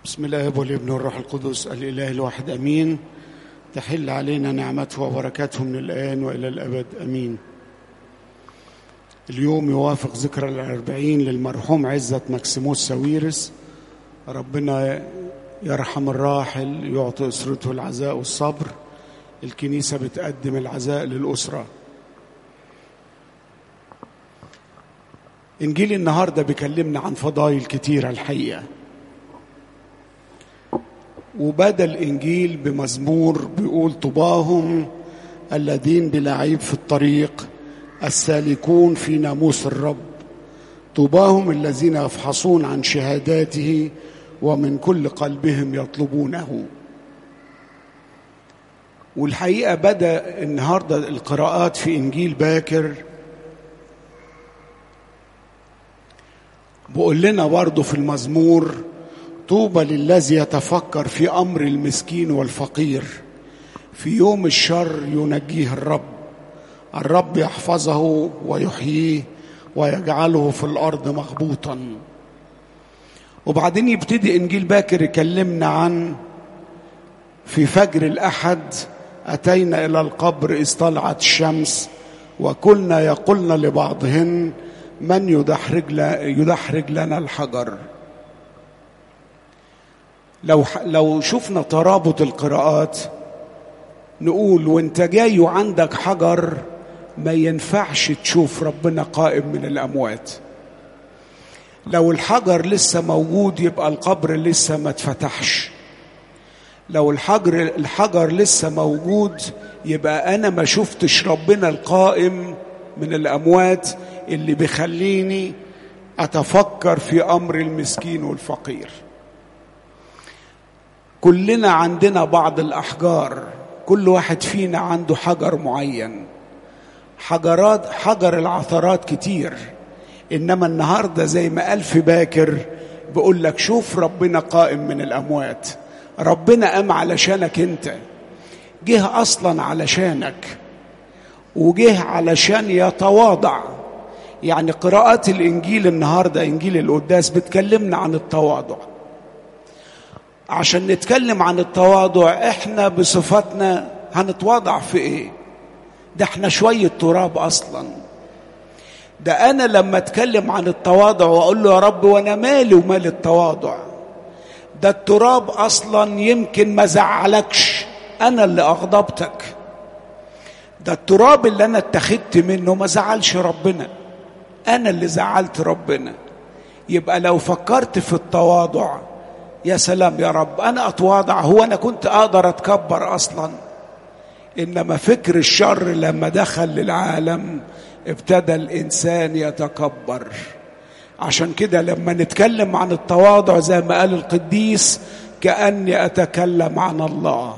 بسم الله والابن والروح القدس الاله الواحد امين تحل علينا نعمته وبركاته من الان والى الابد امين اليوم يوافق ذكرى الأربعين للمرحوم عزة مكسيموس ساويرس ربنا يرحم الراحل يعطي أسرته العزاء والصبر الكنيسة بتقدم العزاء للأسرة إنجيل النهاردة بيكلمنا عن فضائل كتيرة الحقيقة وبدا الإنجيل بمزمور بيقول طباهم الذين بلا عيب في الطريق السالكون في ناموس الرب طوباهم الذين يفحصون عن شهاداته ومن كل قلبهم يطلبونه والحقيقه بدا النهارده القراءات في انجيل باكر بقول لنا برضه في المزمور طوبى للذي يتفكر في امر المسكين والفقير في يوم الشر ينجيه الرب الرب يحفظه ويحييه ويجعله في الارض مغبوطا وبعدين يبتدي انجيل باكر يكلمنا عن في فجر الاحد اتينا الى القبر اذ طلعت الشمس وكلنا يقولن لبعضهن من يدحرج, يدحرج لنا الحجر لو لو شفنا ترابط القراءات نقول وانت جاي وعندك حجر ما ينفعش تشوف ربنا قائم من الاموات لو الحجر لسه موجود يبقى القبر لسه ما اتفتحش لو الحجر الحجر لسه موجود يبقى انا ما شفتش ربنا القائم من الاموات اللي بيخليني اتفكر في امر المسكين والفقير كلنا عندنا بعض الاحجار كل واحد فينا عنده حجر معين حجرات حجر العثرات كتير انما النهارده زي ما قال في باكر بقول لك شوف ربنا قائم من الاموات ربنا قام علشانك انت جه اصلا علشانك وجه علشان يتواضع يعني قراءات الانجيل النهارده انجيل القداس بتكلمنا عن التواضع عشان نتكلم عن التواضع احنا بصفتنا هنتواضع في ايه ده احنا شوية تراب اصلا ده انا لما اتكلم عن التواضع واقول له يا رب وانا مالي ومال التواضع ده التراب اصلا يمكن ما زعلكش انا اللي اغضبتك ده التراب اللي انا اتخذت منه ما زعلش ربنا انا اللي زعلت ربنا يبقى لو فكرت في التواضع يا سلام يا رب انا اتواضع هو انا كنت اقدر اتكبر اصلا انما فكر الشر لما دخل للعالم ابتدى الانسان يتكبر عشان كده لما نتكلم عن التواضع زي ما قال القديس كاني اتكلم عن الله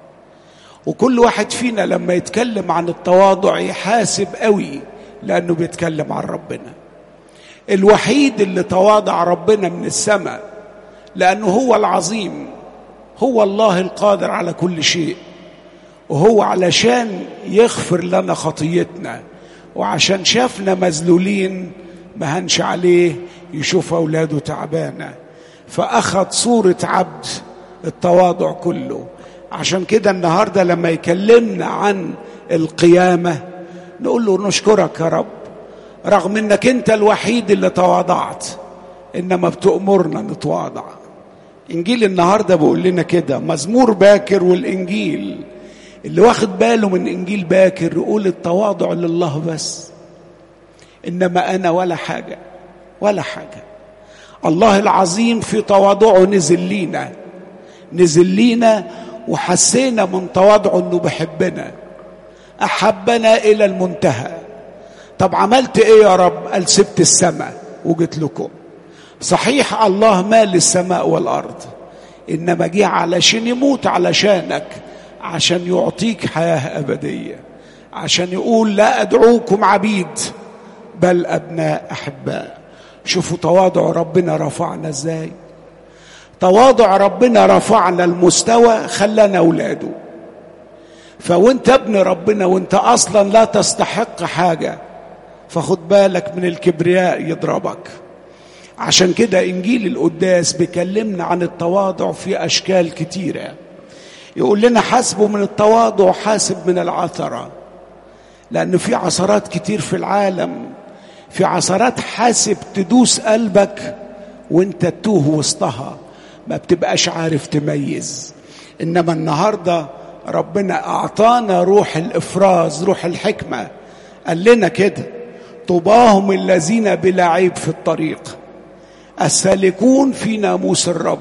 وكل واحد فينا لما يتكلم عن التواضع يحاسب قوي لانه بيتكلم عن ربنا الوحيد اللي تواضع ربنا من السماء لانه هو العظيم هو الله القادر على كل شيء وهو علشان يغفر لنا خطيتنا وعشان شافنا مذلولين ما هنش عليه يشوف اولاده تعبانه فاخذ صوره عبد التواضع كله عشان كده النهارده لما يكلمنا عن القيامه نقول له نشكرك يا رب رغم انك انت الوحيد اللي تواضعت انما بتامرنا نتواضع انجيل النهارده بيقول لنا كده مزمور باكر والانجيل اللي واخد باله من انجيل باكر يقول التواضع لله بس انما انا ولا حاجه ولا حاجه الله العظيم في تواضعه نزل لينا نزل لينا وحسينا من تواضعه انه بحبنا احبنا الى المنتهى طب عملت ايه يا رب قال سبت السماء وجيت لكم صحيح الله مال السماء والارض انما جه علشان يموت علشانك عشان يعطيك حياه ابديه عشان يقول لا ادعوكم عبيد بل ابناء احباء شوفوا تواضع ربنا رفعنا ازاي تواضع ربنا رفعنا المستوى خلانا اولاده فوانت ابن ربنا وانت اصلا لا تستحق حاجه فخد بالك من الكبرياء يضربك عشان كده انجيل القداس بيكلمنا عن التواضع في اشكال كتيره يقول لنا حاسبوا من التواضع حاسب من العثره لان في عثرات كتير في العالم في عثرات حاسب تدوس قلبك وانت تتوه وسطها ما بتبقاش عارف تميز انما النهارده ربنا اعطانا روح الافراز روح الحكمه قال لنا كده طباهم الذين بلا عيب في الطريق السالكون في ناموس الرب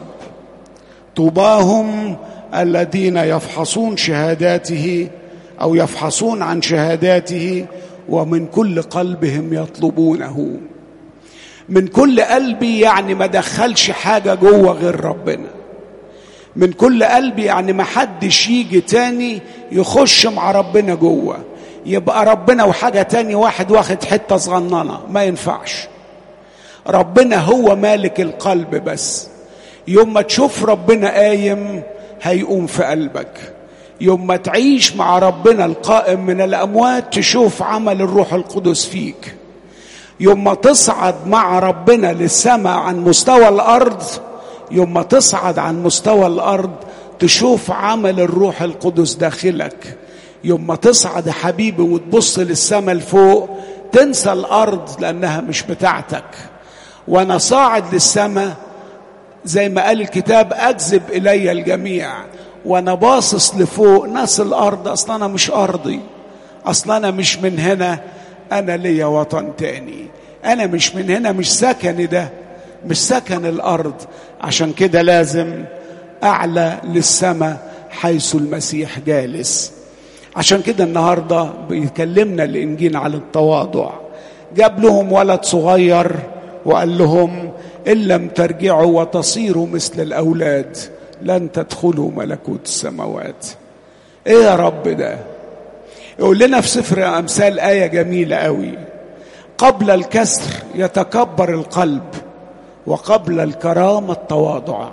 طباهم الذين يفحصون شهاداته او يفحصون عن شهاداته ومن كل قلبهم يطلبونه من كل قلبي يعني ما دخلش حاجه جوه غير ربنا من كل قلبي يعني ما حدش يجي تاني يخش مع ربنا جوه يبقى ربنا وحاجه تاني واحد واخد حته صغننه ما ينفعش ربنا هو مالك القلب بس يوم ما تشوف ربنا قايم هيقوم في قلبك يوم ما تعيش مع ربنا القائم من الاموات تشوف عمل الروح القدس فيك يوم ما تصعد مع ربنا للسماء عن مستوى الارض يوم ما تصعد عن مستوى الارض تشوف عمل الروح القدس داخلك يوم ما تصعد يا حبيبي وتبص للسماء لفوق تنسى الارض لانها مش بتاعتك وانا صاعد للسماء زي ما قال الكتاب اجذب الي الجميع وانا باصص لفوق ناس الارض اصلا انا مش ارضي اصلا انا مش من هنا انا ليا وطن تاني انا مش من هنا مش سكني ده مش سكن الارض عشان كده لازم اعلى للسماء حيث المسيح جالس عشان كده النهارده بيكلمنا الانجيل عن التواضع جاب لهم ولد صغير وقال لهم ان لم ترجعوا وتصيروا مثل الاولاد لن تدخلوا ملكوت السماوات ايه يا رب ده يقول لنا في سفر امثال ايه جميله قوي قبل الكسر يتكبر القلب وقبل الكرامه التواضع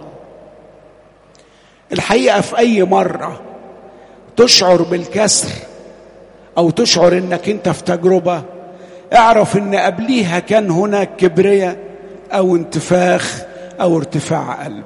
الحقيقه في اي مره تشعر بالكسر او تشعر انك انت في تجربه اعرف ان قبليها كان هناك كبرياء او انتفاخ او ارتفاع قلب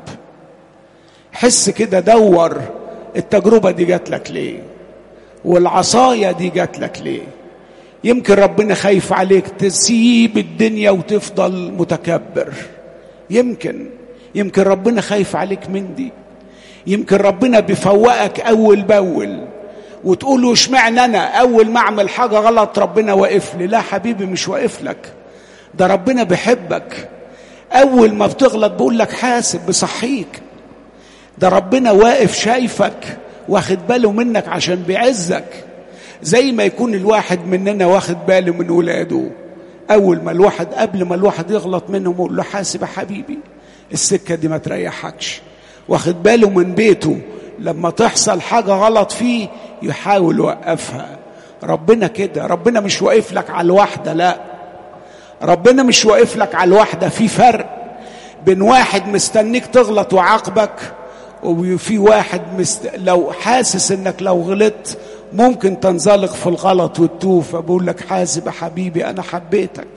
حس كده دور التجربه دي جات لك ليه والعصايه دي جات لك ليه يمكن ربنا خايف عليك تسيب الدنيا وتفضل متكبر يمكن يمكن ربنا خايف عليك من دي يمكن ربنا بيفوقك اول باول وتقول له اشمعنى انا اول ما اعمل حاجه غلط ربنا واقف لي لا حبيبي مش واقف لك ده ربنا بيحبك اول ما بتغلط بيقول لك حاسب بصحيك ده ربنا واقف شايفك واخد باله منك عشان بيعزك زي ما يكون الواحد مننا واخد باله من ولاده اول ما الواحد قبل ما الواحد يغلط منهم يقول له حاسب يا حبيبي السكه دي ما تريحكش واخد باله من بيته لما تحصل حاجه غلط فيه يحاول يوقفها ربنا كده ربنا مش واقف لك على الواحده لا ربنا مش واقف لك على الواحده في فرق بين واحد مستنيك تغلط وعاقبك وفي واحد مست... لو حاسس انك لو غلطت ممكن تنزلق في الغلط وتتوه فبقول لك حاسب يا حبيبي انا حبيتك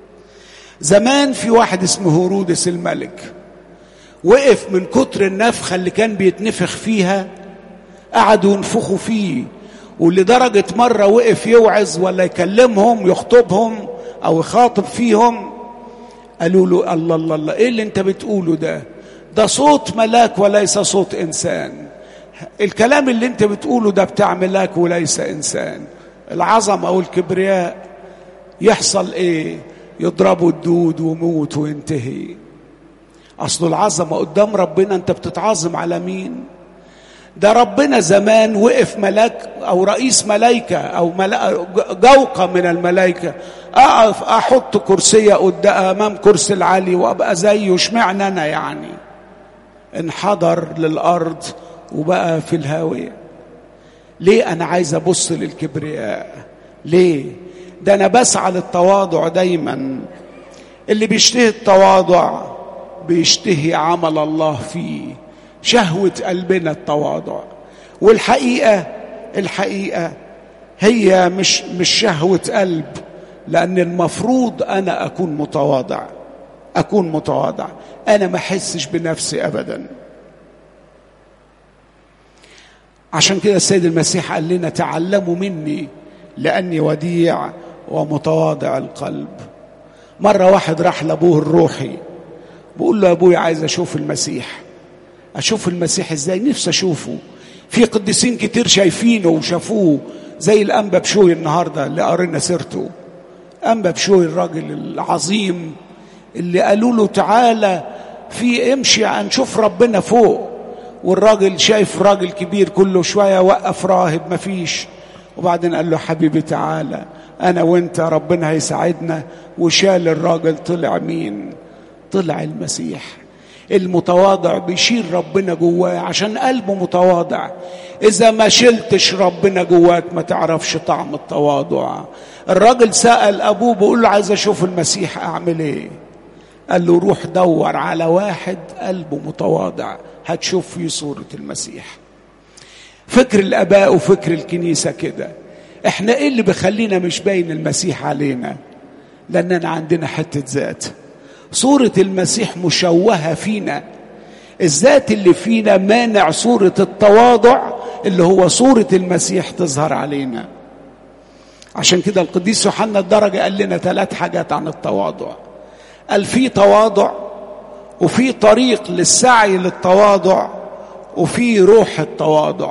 زمان في واحد اسمه هرودس الملك وقف من كتر النفخه اللي كان بيتنفخ فيها قعدوا ينفخوا فيه ولدرجه مره وقف يوعظ ولا يكلمهم يخطبهم او يخاطب فيهم قالوا له الله الله الله ايه اللي انت بتقوله ده ده صوت ملاك وليس صوت انسان الكلام اللي انت بتقوله ده بتاع ملاك وليس انسان العظمه والكبرياء يحصل ايه يضربوا الدود وموت وينتهي اصل العظمه قدام ربنا انت بتتعظم على مين ده ربنا زمان وقف ملاك او رئيس ملائكه او ملا... جوقه من الملائكه اقف احط كرسيه قدام امام كرسي العلي وابقى زيه اشمعنى انا يعني انحدر للارض وبقى في الهاويه ليه انا عايز ابص للكبرياء ليه ده انا بسعى للتواضع دايما اللي بيشتهي التواضع بيشتهي عمل الله فيه شهوة قلبنا التواضع والحقيقة الحقيقة هي مش مش شهوة قلب لأن المفروض أنا أكون متواضع اكون متواضع انا ما احسش بنفسي ابدا عشان كده السيد المسيح قال لنا تعلموا مني لاني وديع ومتواضع القلب مره واحد راح لابوه الروحي بقول له يا ابويا عايز اشوف المسيح اشوف المسيح ازاي نفسي اشوفه في قديسين كتير شايفينه وشافوه زي الانبا بشوي النهارده اللي قرينا سيرته انبا بشوي الراجل العظيم اللي قالوا له تعالى في امشي هنشوف ربنا فوق والراجل شايف راجل كبير كله شويه وقف راهب مفيش وبعدين قال له حبيبي تعالى انا وانت ربنا هيساعدنا وشال الراجل طلع مين طلع المسيح المتواضع بيشيل ربنا جواه عشان قلبه متواضع اذا ما شلتش ربنا جواك ما تعرفش طعم التواضع الراجل سأل ابوه بيقول له عايز اشوف المسيح اعمل ايه قال له روح دور على واحد قلبه متواضع هتشوف فيه صورة المسيح فكر الاباء وفكر الكنيسة كده احنا ايه اللي بيخلينا مش باين المسيح علينا لاننا عندنا حتة ذات صورة المسيح مشوهة فينا الذات اللي فينا مانع صورة التواضع اللي هو صورة المسيح تظهر علينا عشان كده القديس يوحنا الدرجة قال لنا ثلاث حاجات عن التواضع قال في تواضع وفي طريق للسعي للتواضع وفي روح التواضع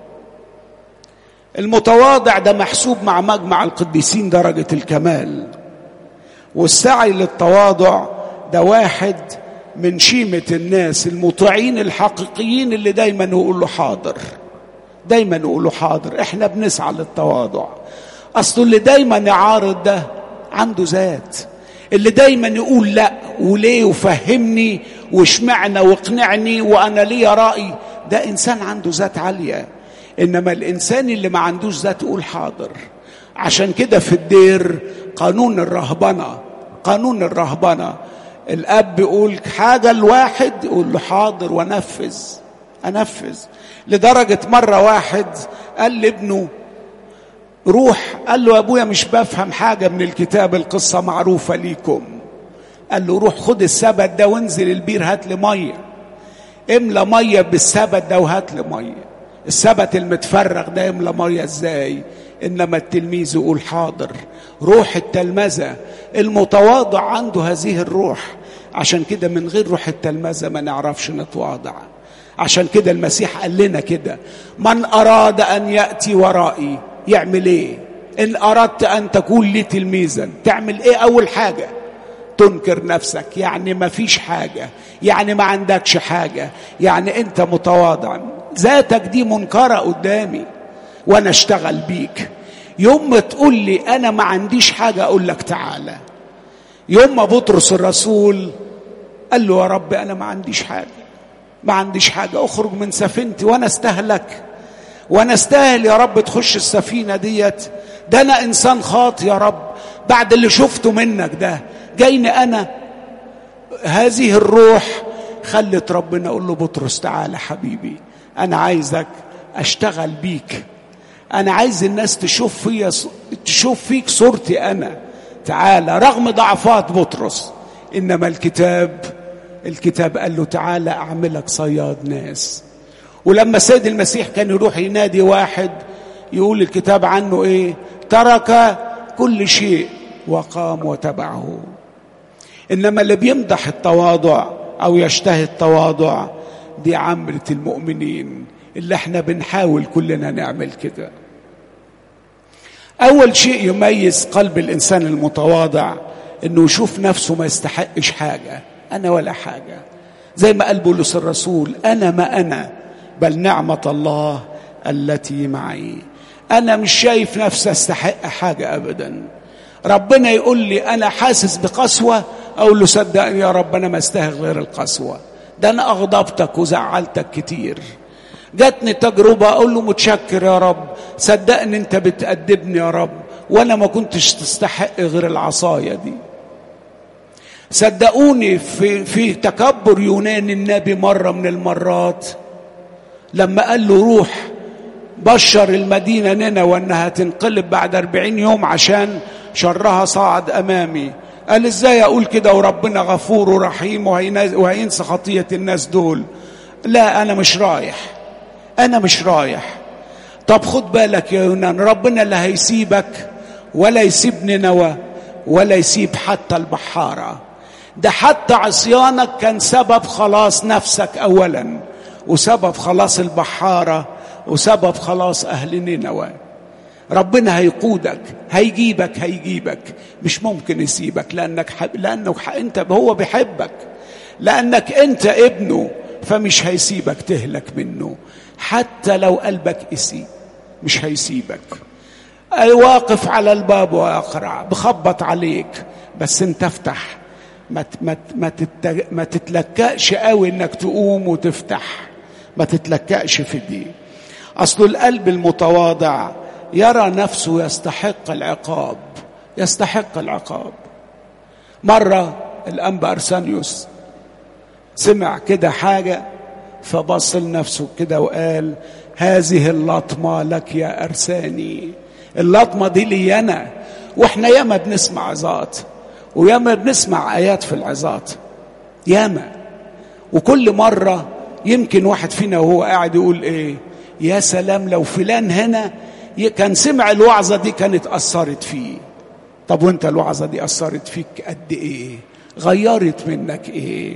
المتواضع ده محسوب مع مجمع القديسين درجة الكمال والسعي للتواضع ده واحد من شيمة الناس المطيعين الحقيقيين اللي دايما يقول له حاضر دايما يقول له حاضر احنا بنسعى للتواضع اصل اللي دايما يعارض ده عنده ذات اللي دايما يقول لا وليه وفهمني واشمعنى واقنعني وانا ليا راي ده انسان عنده ذات عاليه انما الانسان اللي ما عندوش ذات يقول حاضر عشان كده في الدير قانون الرهبنه قانون الرهبنه الاب يقول حاجه الواحد يقول له حاضر وانفذ انفذ لدرجه مره واحد قال لابنه روح قال له يا ابويا مش بفهم حاجه من الكتاب القصه معروفه ليكم قال له روح خد السبت ده وانزل البير هات لي ميه املى ميه بالسبت ده وهات لي ميه السبت المتفرغ ده يملى ميه ازاي انما التلميذ يقول حاضر روح التلمذه المتواضع عنده هذه الروح عشان كده من غير روح التلمذه ما نعرفش نتواضع عشان كده المسيح قال لنا كده من اراد ان ياتي ورائي يعمل ايه ان اردت ان تكون لي تلميذا تعمل ايه اول حاجه تنكر نفسك يعني ما فيش حاجه يعني ما عندكش حاجه يعني انت متواضع ذاتك دي منكره قدامي وانا اشتغل بيك يوم ما تقول لي انا ما عنديش حاجه اقول لك تعالى يوم ما بطرس الرسول قال له يا رب انا ما عنديش حاجه ما عنديش حاجه اخرج من سفينتي وانا استهلك وانا استاهل يا رب تخش السفينه ديت ده انا انسان خاطي يا رب بعد اللي شفته منك ده جايني انا هذه الروح خلت ربنا اقول له بطرس تعالى حبيبي انا عايزك اشتغل بيك انا عايز الناس تشوف فيا تشوف فيك صورتي انا تعالى رغم ضعفات بطرس انما الكتاب الكتاب قال له تعالى اعملك صياد ناس ولما السيد المسيح كان يروح ينادي واحد يقول الكتاب عنه ايه ترك كل شيء وقام وتبعه انما اللي بيمدح التواضع او يشتهي التواضع دي عمرة المؤمنين اللي احنا بنحاول كلنا نعمل كده اول شيء يميز قلب الانسان المتواضع انه يشوف نفسه ما يستحقش حاجه انا ولا حاجه زي ما قال بولس الرسول انا ما انا بل نعمه الله التي معي انا مش شايف نفسي استحق حاجه ابدا ربنا يقول لي انا حاسس بقسوه اقول له صدقني يا رب انا ما استاهل غير القسوه ده انا اغضبتك وزعلتك كتير جاتني تجربه اقول له متشكر يا رب صدقني انت بتأدبني يا رب وانا ما كنتش تستحق غير العصايه دي صدقوني في في تكبر يونان النبي مره من المرات لما قال له روح بشر المدينة نينوى أنها تنقلب بعد أربعين يوم عشان شرها صعد أمامي قال ازاي اقول كده وربنا غفور ورحيم وهينسى خطيه الناس دول لا انا مش رايح انا مش رايح طب خد بالك يا يونان ربنا لا هيسيبك ولا يسيب نينوى ولا يسيب حتى البحاره ده حتى عصيانك كان سبب خلاص نفسك اولا وسبب خلاص البحاره وسبب خلاص اهل نينوى ربنا هيقودك هيجيبك هيجيبك مش ممكن يسيبك لانك حب لانه انت هو بيحبك لانك انت ابنه فمش هيسيبك تهلك منه حتى لو قلبك قسي مش هيسيبك واقف على الباب واقرع بخبط عليك بس انت افتح ما ما ما, ما تتلكأش قوي انك تقوم وتفتح ما تتلكأش في دي اصل القلب المتواضع يرى نفسه يستحق العقاب يستحق العقاب مرة الأنبا أرسانيوس سمع كده حاجة فبص لنفسه كده وقال هذه اللطمة لك يا أرساني اللطمة دي لي أنا وإحنا ياما بنسمع عظات وياما بنسمع آيات في العظات ياما وكل مرة يمكن واحد فينا وهو قاعد يقول إيه يا سلام لو فلان هنا كان سمع الوعظة دي كانت أثرت فيه طب وانت الوعظة دي أثرت فيك قد إيه غيرت منك إيه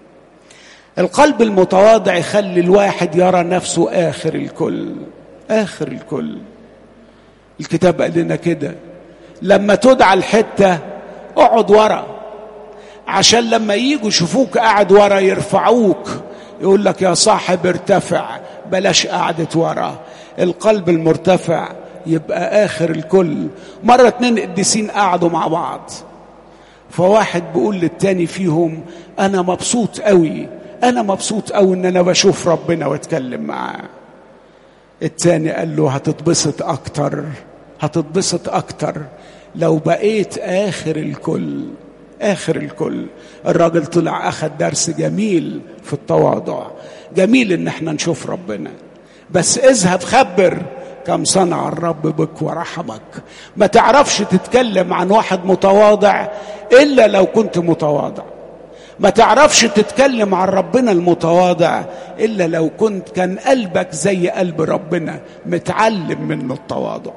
القلب المتواضع يخلي الواحد يرى نفسه آخر الكل آخر الكل الكتاب قال لنا كده لما تدعى الحتة اقعد ورا عشان لما يجوا يشوفوك قاعد ورا يرفعوك يقول لك يا صاحب ارتفع بلاش قعدة ورا القلب المرتفع يبقى آخر الكل مرة اتنين قديسين قعدوا مع بعض فواحد بيقول للتاني فيهم أنا مبسوط قوي أنا مبسوط قوي إن أنا بشوف ربنا وأتكلم معاه التاني قال له هتتبسط أكتر هتتبسط أكتر لو بقيت آخر الكل آخر الكل الراجل طلع أخذ درس جميل في التواضع جميل إن احنا نشوف ربنا بس اذهب خبر كم صنع الرب بك ورحمك ما تعرفش تتكلم عن واحد متواضع إلا لو كنت متواضع ما تعرفش تتكلم عن ربنا المتواضع إلا لو كنت كان قلبك زي قلب ربنا متعلم منه التواضع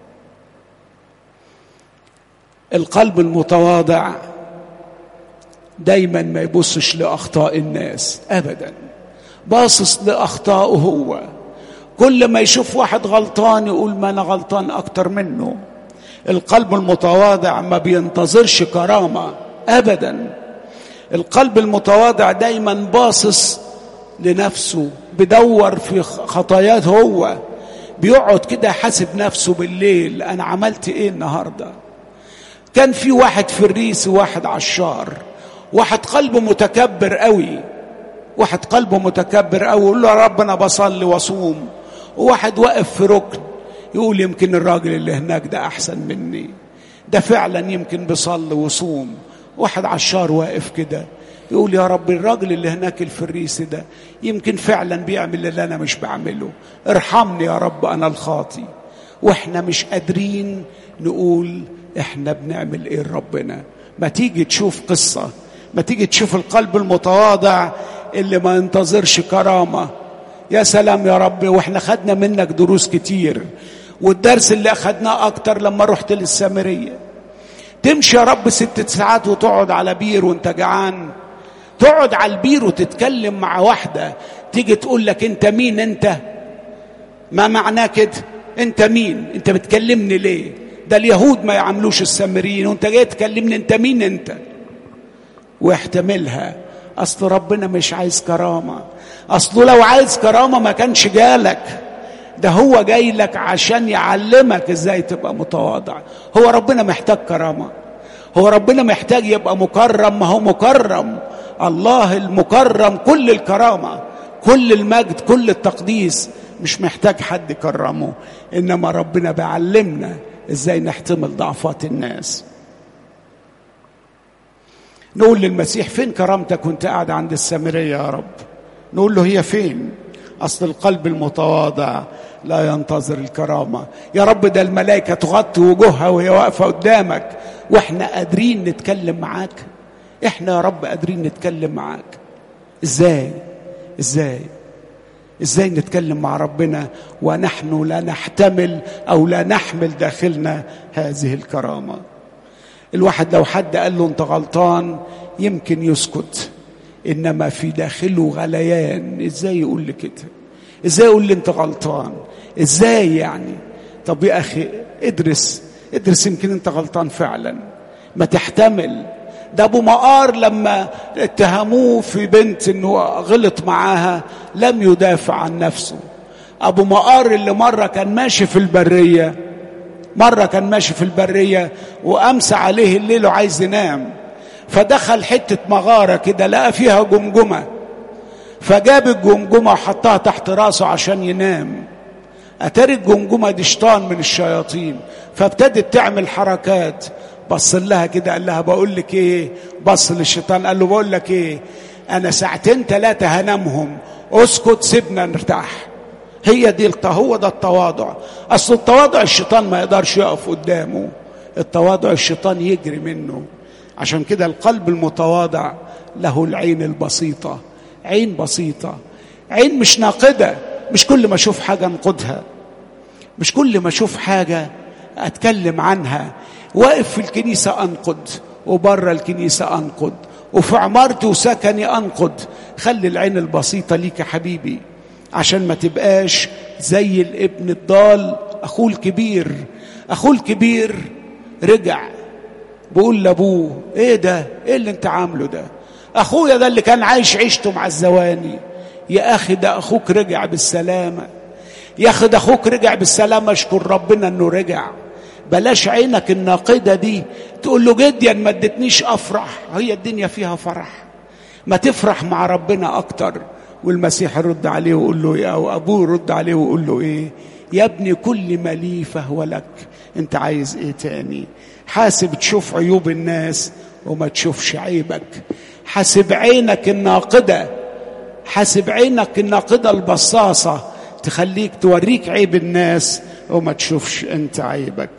القلب المتواضع دايما ما يبصش لاخطاء الناس ابدا باصص لاخطائه هو كل ما يشوف واحد غلطان يقول ما انا غلطان اكتر منه القلب المتواضع ما بينتظرش كرامه ابدا القلب المتواضع دايما باصص لنفسه بدور في خطاياه هو بيقعد كده حاسب نفسه بالليل انا عملت ايه النهارده كان في واحد فريس وواحد عشار واحد قلبه متكبر قوي واحد قلبه متكبر قوي يقول له يا رب انا بصلي واصوم وواحد واقف في ركن يقول يمكن الراجل اللي هناك ده احسن مني ده فعلا يمكن بيصلي وصوم واحد عشار واقف كده يقول يا رب الراجل اللي هناك الفريسي ده يمكن فعلا بيعمل اللي انا مش بعمله ارحمني يا رب انا الخاطي واحنا مش قادرين نقول احنا بنعمل ايه لربنا ما تيجي تشوف قصة ما تيجي تشوف القلب المتواضع اللي ما ينتظرش كرامة يا سلام يا رب واحنا خدنا منك دروس كتير والدرس اللي اخدناه اكتر لما رحت للسامرية تمشي يا رب ست ساعات وتقعد على بير وانت جعان تقعد على البير وتتكلم مع واحدة تيجي تقول لك انت مين انت ما معناه كده انت مين انت بتكلمني ليه ده اليهود ما يعملوش السامريين وانت جاي تكلمني انت مين انت واحتملها اصل ربنا مش عايز كرامه اصله لو عايز كرامه ما كانش جالك ده هو جاي لك عشان يعلمك ازاي تبقى متواضع هو ربنا محتاج كرامه هو ربنا محتاج يبقى مكرم ما هو مكرم الله المكرم كل الكرامه كل المجد كل التقديس مش محتاج حد يكرمه انما ربنا بيعلمنا ازاي نحتمل ضعفات الناس نقول للمسيح فين كرامتك وانت قاعد عند السامريه يا رب نقول له هي فين اصل القلب المتواضع لا ينتظر الكرامة يا رب ده الملائكة تغطي وجوهها وهي واقفة قدامك واحنا قادرين نتكلم معاك احنا يا رب قادرين نتكلم معاك ازاي ازاي ازاي نتكلم مع ربنا ونحن لا نحتمل او لا نحمل داخلنا هذه الكرامه الواحد لو حد قال له انت غلطان يمكن يسكت انما في داخله غليان ازاي يقول لي كده ازاي يقول لي انت غلطان ازاي يعني طب يا اخي ادرس ادرس يمكن انت غلطان فعلا ما تحتمل ده ابو مقار لما اتهموه في بنت انه غلط معاها لم يدافع عن نفسه ابو مقار اللي مره كان ماشي في البريه مره كان ماشي في البريه وامسى عليه الليل وعايز ينام فدخل حته مغاره كده لقى فيها جمجمه فجاب الجمجمه وحطها تحت راسه عشان ينام اتاري الجمجمه دي شيطان من الشياطين فابتدت تعمل حركات بص لها كده قال لها بقول لك ايه بص للشيطان قال له بقول لك ايه انا ساعتين ثلاثه هنامهم اسكت سيبنا نرتاح هي دي هو ده التواضع اصل التواضع الشيطان ما يقدرش يقف قدامه التواضع الشيطان يجري منه عشان كده القلب المتواضع له العين البسيطه عين بسيطه عين مش ناقده مش كل ما اشوف حاجه انقدها مش كل ما اشوف حاجه اتكلم عنها واقف في الكنيسه انقد وبره الكنيسه انقد وفي عمارتي وسكني انقد خلي العين البسيطه ليك يا حبيبي عشان ما تبقاش زي الابن الضال اخوه الكبير اخوه الكبير رجع بيقول لابوه ايه ده ايه اللي انت عامله ده اخويا ده اللي كان عايش عيشته مع الزواني يا اخي ده اخوك رجع بالسلامه يا اخي ده اخوك رجع بالسلامه اشكر ربنا انه رجع بلاش عينك الناقده دي تقول له جديا ما ادتنيش افرح هي الدنيا فيها فرح ما تفرح مع ربنا اكتر والمسيح يرد عليه ويقول له ايه او ابوه يرد عليه ويقول له ايه يا ابني كل ما لي فهو لك انت عايز ايه تاني حاسب تشوف عيوب الناس وما تشوفش عيبك حاسب عينك الناقده حاسب عينك الناقده البصاصه تخليك توريك عيب الناس وما تشوفش انت عيبك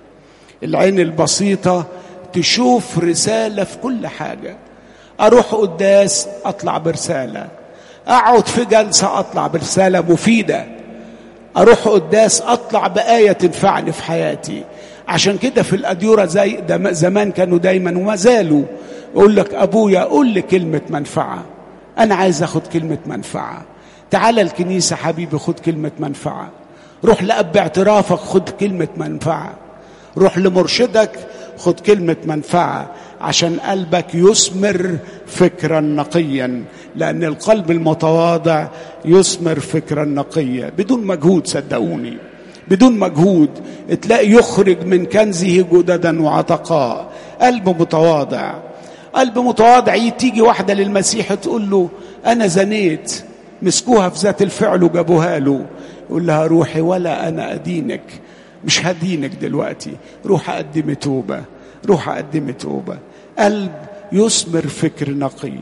العين البسيطه تشوف رساله في كل حاجه اروح قداس اطلع برساله اقعد في جلسه اطلع برساله مفيده اروح قداس اطلع بايه تنفعني في حياتي عشان كده في الاديره زي زمان كانوا دايما وما زالوا يقول لك ابويا قول لي كلمه منفعه انا عايز اخد كلمه منفعه تعال الكنيسه حبيبي خد كلمه منفعه روح لاب اعترافك خد كلمه منفعه روح لمرشدك خد كلمه منفعه عشان قلبك يثمر فكرا نقيا لان القلب المتواضع يثمر فكرا نقيا بدون مجهود صدقوني بدون مجهود تلاقي يخرج من كنزه جددا وعتقاء قلب متواضع قلب متواضع تيجي واحده للمسيح تقول له انا زنيت مسكوها في ذات الفعل وجابوها له يقول لها روحي ولا انا ادينك مش هدينك دلوقتي روح اقدم توبه روح اقدم توبه قلب يثمر فكر نقي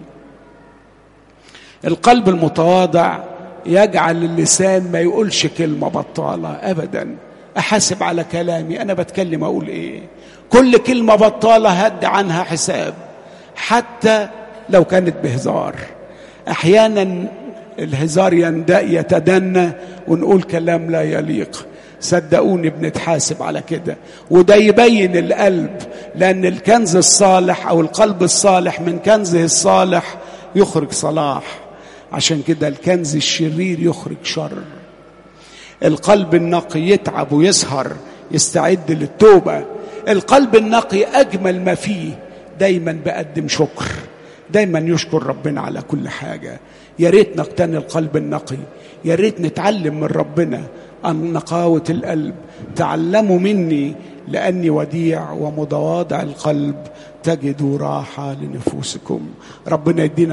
القلب المتواضع يجعل اللسان ما يقولش كلمه بطاله ابدا احاسب على كلامي انا بتكلم اقول ايه كل كلمه بطاله هد عنها حساب حتى لو كانت بهزار احيانا الهزار يتدنى ونقول كلام لا يليق صدقوني بنتحاسب على كده وده يبين القلب لان الكنز الصالح او القلب الصالح من كنزه الصالح يخرج صلاح عشان كده الكنز الشرير يخرج شر القلب النقي يتعب ويسهر يستعد للتوبه القلب النقي اجمل ما فيه دايما بقدم شكر دايما يشكر ربنا على كل حاجه يا ريت نقتني القلب النقي يا ريت نتعلم من ربنا عن نقاوة القلب تعلموا مني لأني وديع ومتواضع القلب تجدوا راحة لنفوسكم ربنا يدينا